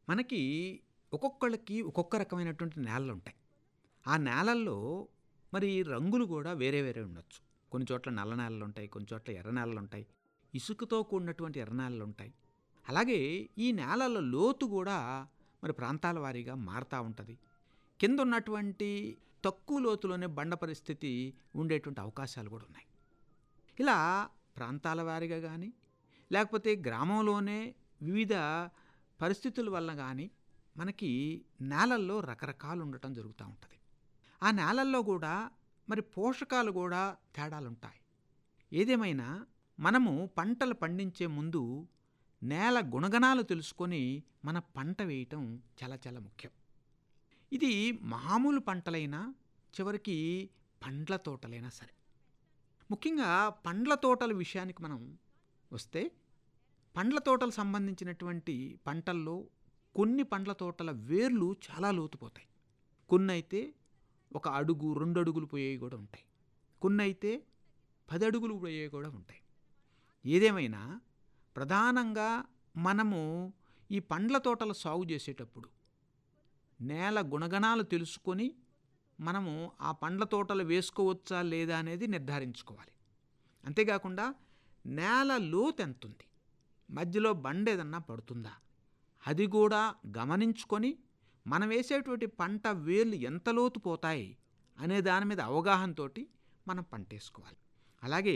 మనకి ఒక్కొక్కళ్ళకి ఒక్కొక్క రకమైనటువంటి నేలలు ఉంటాయి ఆ నేలల్లో మరి రంగులు కూడా వేరే వేరే ఉండొచ్చు కొన్ని చోట్ల నల్ల నేలలు ఉంటాయి కొన్ని చోట్ల ఎర్ర నేలలు ఉంటాయి ఇసుకతో కూడినటువంటి ఎర్ర నేలలు ఉంటాయి అలాగే ఈ నేలల లోతు కూడా మరి ప్రాంతాల వారీగా మారుతూ ఉంటుంది కింద ఉన్నటువంటి తక్కువ లోతులోనే బండ పరిస్థితి ఉండేటువంటి అవకాశాలు కూడా ఉన్నాయి ఇలా ప్రాంతాల వారీగా కానీ లేకపోతే గ్రామంలోనే వివిధ పరిస్థితుల వల్ల కానీ మనకి నేలల్లో రకరకాలు ఉండటం జరుగుతూ ఉంటుంది ఆ నేలల్లో కూడా మరి పోషకాలు కూడా తేడాలు ఉంటాయి ఏదేమైనా మనము పంటలు పండించే ముందు నేల గుణగణాలు తెలుసుకొని మన పంట వేయటం చాలా చాలా ముఖ్యం ఇది మామూలు పంటలైనా చివరికి పండ్ల తోటలైనా సరే ముఖ్యంగా పండ్ల తోటల విషయానికి మనం వస్తే పండ్ల తోటలు సంబంధించినటువంటి పంటల్లో కొన్ని పండ్ల తోటల వేర్లు చాలా లోతుపోతాయి కొన్ని అయితే ఒక అడుగు రెండు అడుగులు పోయేవి కూడా ఉంటాయి కొన్ని అయితే పది అడుగులు పోయేవి కూడా ఉంటాయి ఏదేమైనా ప్రధానంగా మనము ఈ పండ్ల తోటల సాగు చేసేటప్పుడు నేల గుణగణాలు తెలుసుకొని మనము ఆ పండ్ల తోటలు వేసుకోవచ్చా లేదా అనేది నిర్ధారించుకోవాలి అంతేకాకుండా నేల లోతు ఎంత ఉంది మధ్యలో బండ ఏదన్నా పడుతుందా అది కూడా గమనించుకొని మనం వేసేటువంటి పంట వేర్లు ఎంత లోతు పోతాయి అనే దాని మీద అవగాహనతోటి మనం పంట వేసుకోవాలి అలాగే